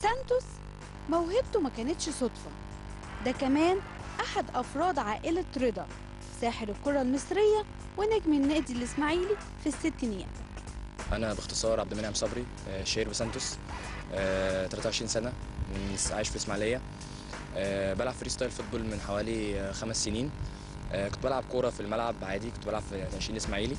سانتوس موهبته ما كانتش صدفة ده كمان أحد أفراد عائلة رضا ساحر الكرة المصرية ونجم النادي الإسماعيلي في الستينيات انا باختصار عبد المنعم صبري آه، شهير بسانتوس آه، 23 سنه من عايش في اسماعيليه آه، بلعب فري ستايل فوتبول من حوالي آه، خمس سنين آه، كنت بلعب كوره في الملعب عادي كنت بلعب في ناشئين اسماعيلي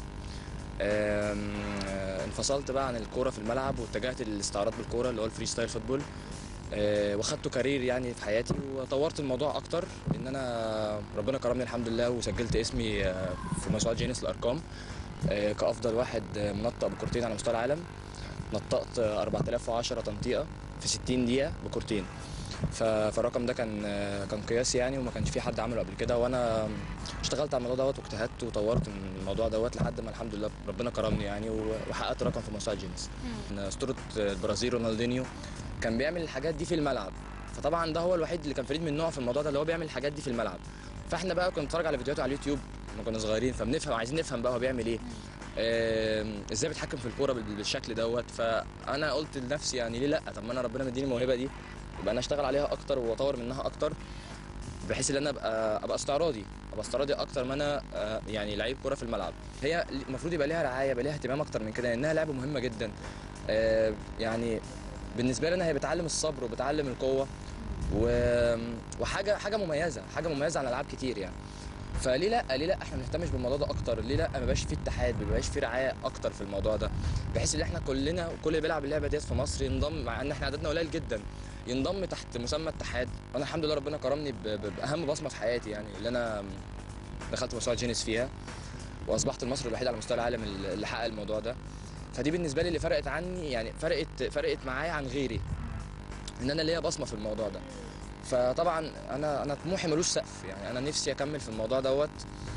آم، آه، انفصلت بقى عن الكوره في الملعب واتجهت للاستعراض بالكوره اللي هو الفري ستايل فوتبول آه، واخدته كارير يعني في حياتي وطورت الموضوع اكتر ان انا ربنا كرمني الحمد لله وسجلت اسمي آه، في موسوعه جينيس الارقام آه، كافضل واحد آه، منطق بكورتين على مستوى العالم نطقت آه، 4010 تنطيقه في 60 دقيقه بكورتين ف- فالرقم ده كان آه، كان قياسي يعني وما كانش في حد عمله قبل كده وانا اشتغلت على الموضوع دوت واجتهدت وطورت من الموضوع دوت لحد ما الحمد لله ربنا كرمني يعني و- وحققت رقم في موسوعه جينيس اسطوره البرازيل رونالدينيو كان بيعمل الحاجات دي في الملعب فطبعا ده هو الوحيد اللي كان فريد من نوعه في الموضوع ده اللي هو بيعمل الحاجات دي في الملعب فاحنا بقى كنا نتفرج على فيديوهاته على اليوتيوب لما كنا صغيرين فبنفهم عايزين نفهم بقى هو بيعمل ايه آم، ازاي بيتحكم في الكوره بال- بالشكل دوت فانا قلت لنفسي يعني ليه لا طب ما انا ربنا مديني الموهبه دي يبقى انا اشتغل عليها اكتر واطور منها اكتر بحيث ان انا ابقى ابقى استعراضي ابقى استعراضي اكتر ما انا آه، يعني لعيب كوره في الملعب هي المفروض يبقى ليها رعايه يبقى ليها اهتمام اكتر من كده لانها لعبه مهمه جدا آه، يعني بالنسبه لنا هي بتعلم الصبر وبتعلم القوه و... وحاجه حاجه مميزه حاجه مميزه عن العاب كتير يعني فليه لا ليه لا احنا ما نهتمش بالموضوع ده اكتر ليه لا ما يبقاش في اتحاد ما يبقاش في رعايه اكتر في الموضوع ده بحيث ان احنا كلنا كل اللي بيلعب اللعبه ديت في مصر ينضم مع ان احنا عددنا قليل جدا ينضم تحت مسمى اتحاد وانا الحمد لله ربنا كرمني ب... ب... باهم بصمه في حياتي يعني اللي انا دخلت موسوعه جينيس فيها واصبحت المصري الوحيد على مستوى العالم اللي حقق الموضوع ده فدي بالنسبه لي اللي فرقت عني يعني فرقت فرقت معايا عن غيري ان انا ليا بصمه في الموضوع ده فطبعا انا انا طموحي ملوش سقف يعني انا نفسي اكمل في الموضوع دوت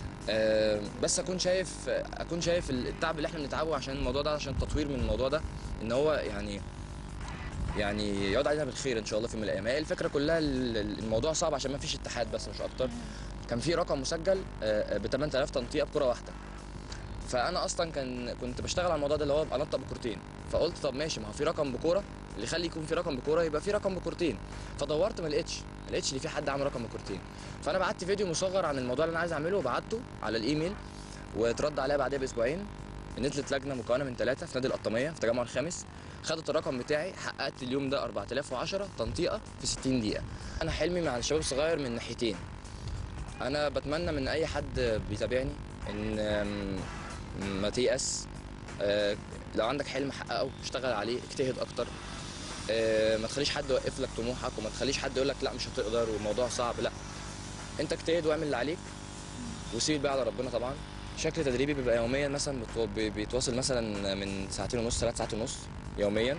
آه، بس اكون شايف اكون شايف التعب اللي احنا بنتعبه عشان الموضوع ده عشان التطوير من الموضوع ده ان هو يعني يعني يعود علينا بالخير ان شاء الله في يوم من الايام هي الفكره كلها ال- ال- الموضوع صعب عشان ما فيش اتحاد بس مش اكتر كان في رقم مسجل ب 8000 تنطيقه بكره واحده فانا اصلا كان كنت بشتغل على الموضوع ده اللي هو ابقى انطق بكورتين فقلت طب ماشي ما هو في رقم بكوره اللي يخلي يكون في رقم بكوره يبقى في رقم بكورتين فدورت ما لقيتش ما لقيتش ان في حد عامل رقم بكورتين فانا بعت فيديو مصغر عن الموضوع اللي انا عايز اعمله وبعته على الايميل واترد عليا بعدها باسبوعين نزلت لجنه مكونه من ثلاثه في نادي القطاميه في التجمع الخامس خدت الرقم بتاعي حققت اليوم ده 4010 تنطيقه في 60 دقيقه انا حلمي مع الشباب الصغير من ناحيتين انا بتمنى من اي حد بيتابعني ان أم، ما تيأس آه، لو عندك حلم حققه اشتغل عليه اجتهد اكتر آه، ما تخليش حد يوقف لك طموحك وما تخليش حد يقول لك لا مش هتقدر والموضوع صعب لا انت اجتهد واعمل اللي عليك وسيب بقى على ربنا طبعا شكل تدريبي بيبقى يوميا مثلا بتو- بي- بيتواصل مثلا من ساعتين ونص ثلاث ساعات ونص يوميا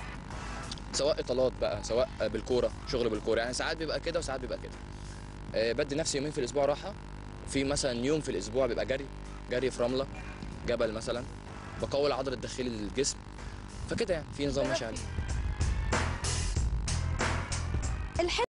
سواء اطالات بقى سواء بالكوره شغل بالكوره يعني ساعات بيبقى كده وساعات بيبقى كده آه، بدي نفسي يومين في الاسبوع راحه في مثلا يوم في الاسبوع بيبقى جري جري في رمله جبل مثلا بقوي العضله الداخلي للجسم فكده يعني في نظام ماشي عليه الحلم